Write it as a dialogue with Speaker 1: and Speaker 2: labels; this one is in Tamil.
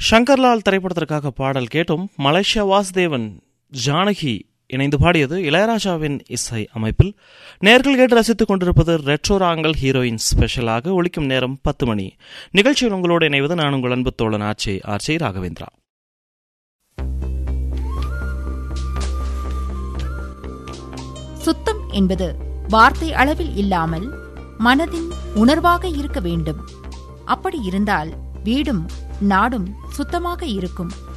Speaker 1: ஷங்கர்லால் திரைப்படத்திற்காக பாடல் கேட்டும் மலேசியா வாசுதேவன் ஜானகி இணைந்து பாடியது இளையராஜாவின் இசை அமைப்பில் நேர்கள் கேட்டு ரசித்துக் கொண்டிருப்பது ரெட்ரோராங்கல் ஹீரோயின் ஸ்பெஷலாக ஒழிக்கும் நேரம் பத்து மணி நிகழ்ச்சியில் உங்களோடு இணைவது நான் உங்கள் அன்பு தோழன் ஆர்ச்சே ஆர்ச்சே ராகவேந்திரா
Speaker 2: சுத்தம் என்பது வார்த்தை அளவில் இல்லாமல் மனதின் உணர்வாக இருக்க வேண்டும் அப்படி இருந்தால் வீடும் நாடும் சுத்தமாக இருக்கும்